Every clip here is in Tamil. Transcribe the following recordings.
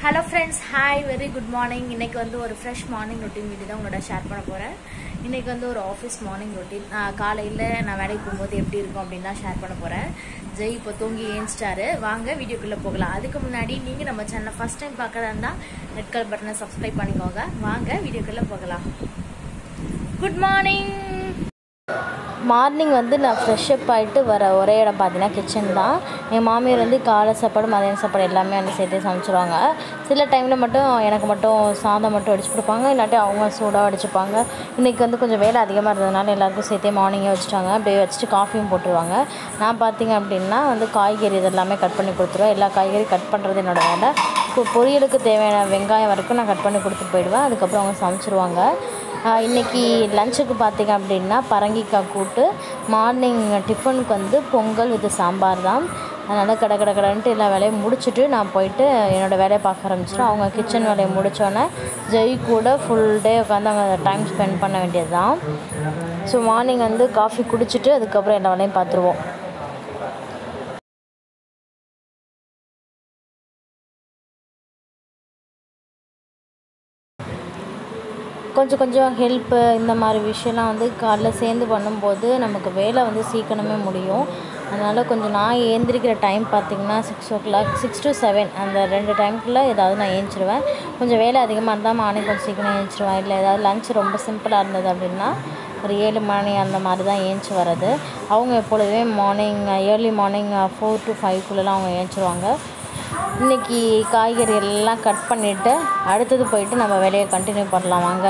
hello friends hi very good morning இன்னைக்கு வந்து ஒரு ஃப்ரெஷ் மார்னிங் ரொட்டீன் வீடியோ தான் உங்களோட ஷேர் பண்ண போகிறேன் இன்னைக்கு வந்து ஒரு ஆஃபீஸ் மார்னிங் ரொட்டீன் காலையில் நான் வேலைக்கு போகும்போது எப்படி இருக்கும் அப்படின்னு தான் ஷேர் பண்ண போகிறேன் ஜெய் இப்போ தூங்கி ஏஞ்சிட்டாரு வாங்க வீடியோக்குள்ளே போகலாம் அதுக்கு முன்னாடி நீங்கள் நம்ம சேனலை ஃபஸ்ட் டைம் பார்க்கறதா இருந்தால் ரெட் கலர் பட்டனை சப்ஸ்கிரைப் பண்ணிக்கோங்க வாங்க வீடியோக்குள்ளே போகலாம் குட் மார்னிங் மார்னிங் வந்து நான் ஃப்ரெஷ்அப் ஆகிட்டு வர ஒரே இடம் பார்த்தீங்கன்னா கிச்சன் தான் என் மாமியார் வந்து காலை சாப்பாடு மதியான சாப்பாடு எல்லாமே வந்து சேர்த்து சமைச்சிருவாங்க சில டைமில் மட்டும் எனக்கு மட்டும் சாதம் மட்டும் அடிச்சு கொடுப்பாங்க இல்லாட்டி அவங்க சூடாக அடிச்சுப்பாங்க இன்றைக்கி வந்து கொஞ்சம் வேலை அதிகமாக இருந்ததுனால எல்லாருக்கும் சேர்த்தே மார்னிங்கே வச்சுட்டாங்க அப்படியே வச்சுட்டு காஃபியும் போட்டுருவாங்க நான் பார்த்தீங்க அப்படின்னா வந்து காய்கறி இதெல்லாமே கட் பண்ணி கொடுத்துருவேன் எல்லா காய்கறி கட் பண்ணுறது என்னோட வேலை இப்போ பொரியலுக்கு தேவையான வெங்காயம் வரைக்கும் நான் கட் பண்ணி கொடுத்துட்டு போயிடுவேன் அதுக்கப்புறம் அவங்க சமைச்சிருவாங்க இன்றைக்கி லஞ்சுக்கு பார்த்திங்க அப்படின்னா பரங்கிக்காய் கூட்டு மார்னிங் டிஃபனுக்கு வந்து பொங்கல் வித் சாம்பார் தான் அதனால் கடை கடை கடைன்ட்டு எல்லா வேலையும் முடிச்சுட்டு நான் போயிட்டு என்னோடய வேலையை பார்க்க ஆரம்பிச்சிட்டேன் அவங்க கிச்சன் வேலையை முடித்தோன்னே ஜெய் கூட ஃபுல் டே உட்காந்து அவங்க டைம் ஸ்பெண்ட் பண்ண வேண்டியது தான் ஸோ மார்னிங் வந்து காஃபி குடிச்சிட்டு அதுக்கப்புறம் எல்லா வேலையும் பார்த்துருவோம் கொஞ்சம் கொஞ்சம் ஹெல்ப்பு இந்த மாதிரி விஷயம்லாம் வந்து காலைல சேர்ந்து பண்ணும்போது நமக்கு வேலை வந்து சீக்கிரமே முடியும் அதனால் கொஞ்சம் நான் ஏந்திரிக்கிற டைம் பார்த்திங்கன்னா six o'clock six to seven அந்த ரெண்டு டைம்குள்ளே ஏதாவது நான் ஏஞ்சிருவேன் கொஞ்சம் வேலை அதிகமாக இருந்தால் மார்னிங் கொஞ்சம் சீக்கிரம் ஏஞ்சிருவேன் இல்லை ஏதாவது லஞ்ச் ரொம்ப சிம்பிளாக இருந்தது அப்படின்னா ஒரு ஏழு மணி அந்த மாதிரி தான் ஏஞ்சி வர்றது அவங்க எப்பொழுதுமே morning early morning four to ஃபைவ்க்குள்ளெலாம் அவங்க ஏஞ்சிருவாங்க இன்றைக்கி காய்கறி எல்லாம் கட் பண்ணிவிட்டு அடுத்தது போயிட்டு நம்ம வேலையை கண்டினியூ பண்ணலாம் வாங்க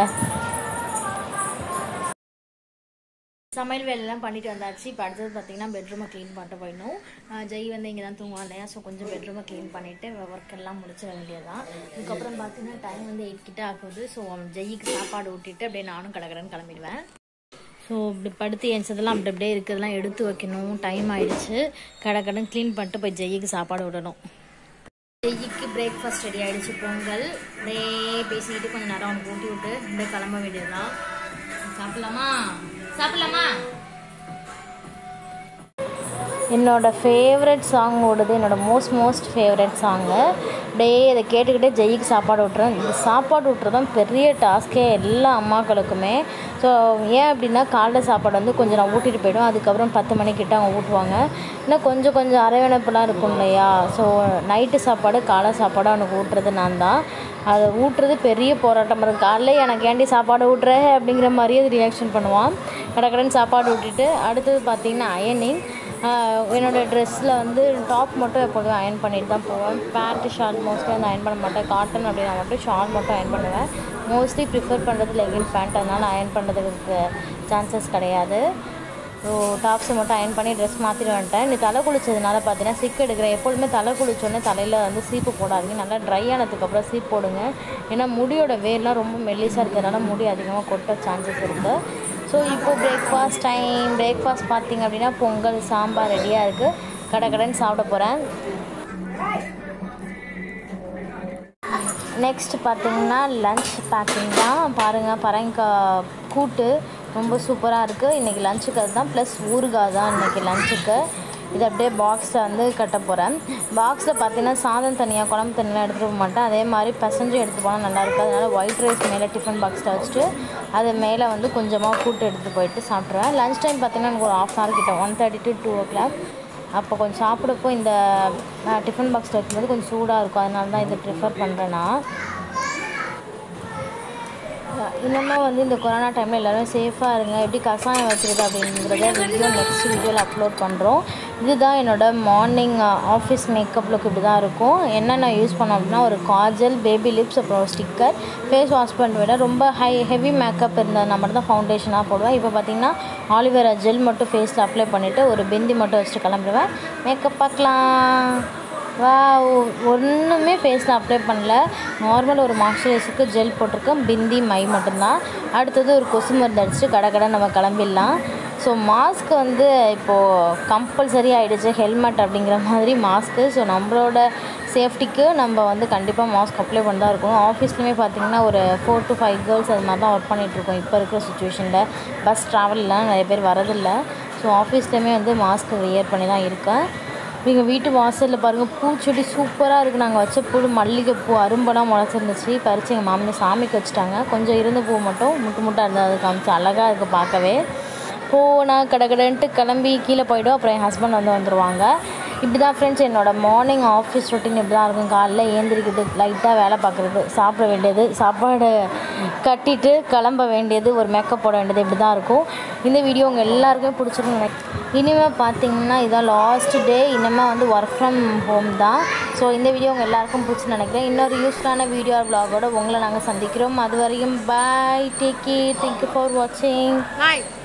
சமையல் வேலையெல்லாம் பண்ணிட்டு வந்தாச்சு இப்போ அடுத்தது பார்த்தீங்கன்னா பெட்ரூமை க்ளீன் பண்ணிட்டு போயிடணும் ஜெய் வந்து இங்கே தான் தூங்குவான் இல்லையா ஸோ கொஞ்சம் பெட்ரூமை க்ளீன் பண்ணிவிட்டு ஒர்க் எல்லாம் முடிச்சிட வேண்டியதுதான் அதுக்கப்புறம் பார்த்தீங்கன்னா டைம் வந்து எயிட் கிட்ட ஆகுது ஸோ ஜெய்க்கு சாப்பாடு ஊட்டிட்டு அப்படியே நானும் கடற்கடன்னு கிளம்பிடுவேன் ஸோ இப்படி படுத்து ஏஞ்சதெல்லாம் அப்படி அப்படியே இருக்கிறதெல்லாம் எடுத்து வைக்கணும் டைம் ஆயிடுச்சு கடற்கடன் க்ளீன் பண்ணிட்டு போய் ஜெய்க்கு சாப்பாடு விடணும் ஜெய்க்கு பிரேக்ஃபாஸ்ட் ரெடி ஆகிடுச்சு பொங்கல் அப்படியே பேசிக்கிட்டு கொஞ்சம் நேரம் அவனுக்கு ஊட்டி விட்டு அப்படியே கிளம்ப வேண்டியதுதான் சாப்பிடலாமா சாப்பிடலாமா என்னோட ஃபேவரட் சாங் ஓடுது என்னோட மோஸ்ட் மோஸ்ட் ஃபேவரட் சாங்கு அப்படியே இதை கேட்டுக்கிட்டே ஜெய்க்கு சாப்பாடு விட்டுறேன் இந்த சாப்பாடு விட்டுறது தான் பெரிய டாஸ்க்கே எல்லா அம்மாக்களுக்குமே ஸோ ஏன் அப்படின்னா காலைல சாப்பாடு வந்து கொஞ்சம் நான் ஊட்டிட்டு போயிடுவேன் அதுக்கப்புறம் பத்து மணிக்கிட்ட அவங்க ஊட்டுவாங்க இன்னும் கொஞ்சம் கொஞ்சம் அரவணைப்புலாம் இருக்கும் இல்லையா ஸோ நைட்டு சாப்பாடு காலை சாப்பாடு அவனுக்கு ஊட்டுறது நான் தான் அதை ஊட்டுறது பெரிய போராட்டம் இருக்கும் காலைல எனக்கு ஏண்டி சாப்பாடு ஊட்டுற அப்படிங்கிற மாதிரியே அது ரியாக்ஷன் பண்ணுவான் கடற்கடன் சாப்பாடு ஊட்டிட்டு அடுத்தது பார்த்திங்கன்னா அயனிங் என்னோடய ட்ரெஸ்ஸில் வந்து டாப் மட்டும் எப்போதும் அயன் பண்ணிட்டு தான் போவேன் பேண்ட்டு ஷார்ட் மோஸ்ட்லி வந்து அயன் பண்ண மாட்டேன் காட்டன் அப்படின்னா மட்டும் ஷார்ட் மட்டும் அயன் பண்ணுவேன் மோஸ்ட்லி ப்ரிஃபர் பண்ணுறது லெகின் பேண்ட் அதனால் அயன் பண்ணுறதுக்கு சான்சஸ் கிடையாது ஸோ டாப்ஸை மட்டும் அயன் பண்ணி ட்ரெஸ் மாற்றிட்டு வந்துட்டேன் நீ தலை குளிச்சதுனால பார்த்தீங்கன்னா சிக் எடுக்கிறேன் எப்பொழுதுமே தலை குளிச்சோடனே தலையில் வந்து சீப்பு போடாதீங்க நல்லா ட்ரை ஆனதுக்கப்புறம் சீப் போடுங்க ஏன்னா முடியோட வேர்லாம் ரொம்ப மெல்லிஸாக இருக்கிறதுனால முடி அதிகமாக கொட்ட சான்சஸ் இருக்குது ஸோ இப்போது பிரேக்ஃபாஸ்ட் டைம் பிரேக்ஃபாஸ்ட் பார்த்திங்க அப்படின்னா பொங்கல் சாம்பார் ரெடியாக இருக்குது கடை கடைன்னு சாப்பிட போகிறேன் நெக்ஸ்ட் பார்த்திங்கன்னா லன்ச் பேக்கிங் தான் பாருங்கள் பரங்கிக்காய் கூட்டு ரொம்ப சூப்பராக இருக்குது இன்றைக்கி லஞ்சுக்கு அதுதான் ப்ளஸ் ஊறுகாய் தான் இன்றைக்கி லஞ்சுக்கு இது அப்படியே பாக்ஸில் வந்து கட்ட போகிறேன் பாக்ஸில் பார்த்தீங்கன்னா சாதம் தனியாக குழம்பு தனியாக எடுத்துகிட்டு போக மாட்டேன் அதே மாதிரி பசஞ்சு எடுத்து போனால் நல்லாயிருக்கும் அதனால் ஒயிட் ரைஸ் மேலே டிஃபன் பாக்ஸில் வச்சுட்டு அது மேலே வந்து கொஞ்சமாக கூட்டு எடுத்துகிட்டு போயிட்டு சாப்பிட்ருவேன் லஞ்ச் டைம் பார்த்திங்கன்னா எனக்கு ஒரு ஆஃப் அன் ஹவர் கிட்ட one thirty to two o'clock அப்போ கொஞ்சம் சாப்பிடப்போ இந்த டிஃபன் பாக்ஸில் வைக்கும்போது கொஞ்சம் சூடாக இருக்கும் அதனால தான் இதை ப்ரிஃபர் பண்ணுறேன் நான் இன்னமும் வந்து இந்த கொரோனா டைமில் எல்லோரும் சேஃபாக இருங்க எப்படி கஷாயம் வச்சுருது அப்படிங்கிறத வீடியோ நெக்ஸ்ட் வீடியோவில் அப்லோட் பண்ணுறோம் இதுதான் என்னோடய மார்னிங் ஆஃபீஸ் மேக்கப் லுக் இப்படி தான் இருக்கும் என்னென்ன யூஸ் பண்ணோம் அப்படின்னா ஒரு காஜல் பேபி லிப்ஸ் அப்புறம் ஒரு ஸ்டிக்கர் ஃபேஸ் வாஷ் பண்ண விட ரொம்ப ஹை ஹெவி மேக்கப் இருந்ததுனா மட்டும் தான் ஃபவுண்டேஷனாக போடுவேன் இப்போ பார்த்திங்கன்னா ஆலிவேரா ஜெல் மட்டும் ஃபேஸில் அப்ளை பண்ணிவிட்டு ஒரு பிந்தி மட்டும் வச்சுட்டு கிளம்பிடுவேன் மேக்கப் பார்க்கலாம் வா ஒன்றுமே ஃபேஸில் அப்ளை பண்ணல நார்மல் ஒரு மாய்ஸ்சரைசருக்கு ஜெல் போட்டிருக்கேன் பிந்தி மை மட்டும்தான் அடுத்தது ஒரு கொசு மருந்து அடிச்சுட்டு கடை கடை நம்ம கிளம்பிடலாம் ஸோ மாஸ்க் வந்து இப்போது கம்பல்சரி ஆகிடுச்சு ஹெல்மெட் அப்படிங்கிற மாதிரி மாஸ்க்கு ஸோ நம்மளோட சேஃப்டிக்கு நம்ம வந்து கண்டிப்பாக மாஸ்க் அப்ளை பண்ணி தான் இருக்கணும் ஆஃபீஸ்லையுமே பார்த்திங்கன்னா ஒரு ஃபோர் டு ஃபைவ் கேர்ள்ஸ் அது மாதிரி தான் ஒர்க் பண்ணிகிட்ருக்கோம் இப்போ இருக்கிற சுச்சுவேஷனில் பஸ் ட்ராவல்லாம் நிறைய பேர் வரதில்லை ஸோ ஆஃபீஸ்லையுமே வந்து மாஸ்க் வியர் பண்ணி தான் இருக்கேன் எங்கள் வீட்டு வாசலில் பாருங்கள் பூச்செடி சூப்பராக இருக்குது நாங்கள் வச்ச பூ மல்லிகைப்பூ அரும்பெல்லாம் முளைச்சிருந்துச்சு பறித்து எங்கள் மாமியார் சாமிக்கு வச்சுட்டாங்க கொஞ்சம் இருந்த பூ மட்டும் முட்டு முட்டாக இருந்தது அது காமிச்சு அழகாக இருக்குது பார்க்கவே போனால் கடகடன்ட்டு கிளம்பி கீழே போய்டும் அப்புறம் என் ஹஸ்பண்ட் வந்து வந்துடுவாங்க இப்படி தான் ஃப்ரெண்ட்ஸ் என்னோடய மார்னிங் ஆஃபீஸ் ரொட்டீன் இப்படி தான் இருக்கும் காலைல ஏந்திரிக்கிறது லைட்டாக வேலை பார்க்குறது சாப்பிட வேண்டியது சாப்பாடு கட்டிட்டு கிளம்ப வேண்டியது ஒரு மேக்கப் போட வேண்டியது இப்படி தான் இருக்கும் இந்த வீடியோ உங்கள் எல்லாருக்குமே பிடிச்சிருக்கும் நினைக்கிறேன் இனிமேல் பார்த்தீங்கன்னா இதான் லாஸ்ட் டே இனிமேல் வந்து ஒர்க் ஃப்ரம் ஹோம் தான் ஸோ இந்த வீடியோ உங்கள் எல்லாருக்கும் பிடிச்சி நினைக்கிறேன் இன்னொரு யூஸ்ஃபுல்லான வீடியோ வ்ளாகோட உங்களை நாங்கள் சந்திக்கிறோம் அது வரையும் bye take care thank you for வாட்சிங் பாய்